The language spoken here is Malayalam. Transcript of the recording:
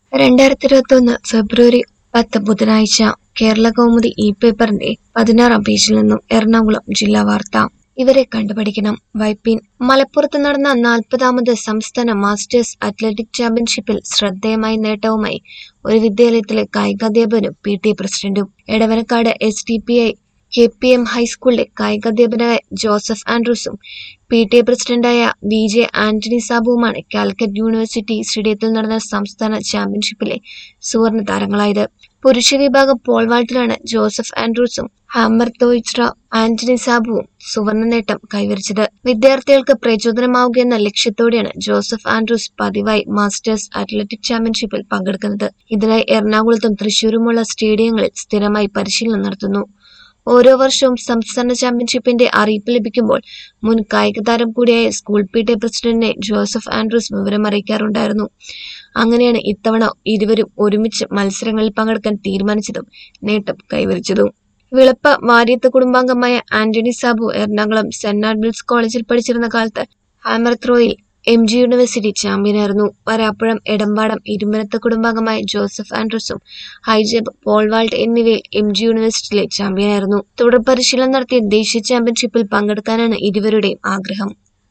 രണ്ടായിരത്തി ഇരുപത്തി ഒന്ന് ഫെബ്രുവരി പത്ത് ബുധനാഴ്ച കേരള കൗമുദി ഇ പേപ്പറിന്റെ പതിനാറാം പേജിൽ നിന്നും എറണാകുളം ജില്ലാ വാർത്ത ഇവരെ കണ്ടുപഠിക്കണം വൈപ്പിൻ മലപ്പുറത്ത് നടന്ന നാൽപ്പതാമത് സംസ്ഥാന മാസ്റ്റേഴ്സ് അത്ലറ്റിക് ചാമ്പ്യൻഷിപ്പിൽ ശ്രദ്ധേയമായ നേട്ടവുമായി ഒരു വിദ്യാലയത്തിലെ കായികാധ്യാപകനും പി ടി പ്രസിഡന്റും Edavanakkad S D P I K P M ഹൈസ്കൂളിലെ കായികാധ്യാപകനായ ജോസഫ് ആൻഡ്രൂസും പി ടി എ പ്രസിഡന്റായ വി ജെ ആന്റണി സാബുവുമാണ് കാലിക്കറ്റ് യൂണിവേഴ്സിറ്റി സ്റ്റേഡിയത്തിൽ നടന്ന സംസ്ഥാന ചാമ്പ്യൻഷിപ്പിലെ സുവർണ താരങ്ങളായത് പുരുഷ വിഭാഗം പോൾ വാൾട്ടിലാണ് ജോസഫ് ആൻഡ്രൂസും ഹാമർ തോയിച്ര ആന്റണി സാബുവും സുവർണ നേട്ടം കൈവരിച്ചത് വിദ്യാർത്ഥികൾക്ക് പ്രചോദനമാവുകയെന്ന ലക്ഷ്യത്തോടെയാണ് ജോസഫ് ആൻഡ്രൂസ് പതിവായി മാസ്റ്റേഴ്സ് അത്ലറ്റിക് ചാമ്പ്യൻഷിപ്പിൽ പങ്കെടുക്കുന്നത് ഇതിനായി എറണാകുളത്തും തൃശൂരുമുള്ള സ്റ്റേഡിയങ്ങളിൽ സ്ഥിരമായി പരിശീലനം നടത്തുന്നു ഓരോ വർഷവും സംസ്ഥാന ചാമ്പ്യൻഷിപ്പിന്റെ അറിയിപ്പ് ലഭിക്കുമ്പോൾ മുൻ കായിക താരം കൂടിയായ സ്കൂൾ പി ടി എ പ്രസിഡന്റിനെ ജോസഫ് ആൻഡ്രൂസ് വിവരം അറിയിക്കാറുണ്ടായിരുന്നു അങ്ങനെയാണ് ഇത്തവണ ഇരുവരും ഒരുമിച്ച് മത്സരങ്ങളിൽ പങ്കെടുക്കാൻ തീരുമാനിച്ചതും നേട്ടം കൈവരിച്ചതും വിളപ്പ വാര്യത്ത് കുടുംബാംഗമായ ആന്റണി സാബു എറണാകുളം സെന്റ് ആൽബിൾസ് കോളേജിൽ പഠിച്ചിരുന്ന കാലത്ത് ഹാമർ ത്രോയിൽ എം ജി യൂണിവേഴ്സിറ്റി ചാമ്പ്യനായിരുന്നു വരാപ്പുഴം എടമ്പാടം ഇരുമ്പനത്ത് കുടുംബാംഗമായ ജോസഫ് ആൻഡ്രൂസും ഹൈജബ് പോൾ വാൾട്ട് എന്നിവയിൽ എം ജി യൂണിവേഴ്സിറ്റിയിലെ ചാമ്പ്യനായിരുന്നു തുടർ പരിശീലനം നടത്തിയ ദേശീയ ചാമ്പ്യൻഷിപ്പിൽ പങ്കെടുക്കാനാണ് ഇരുവരുടെയും ആഗ്രഹം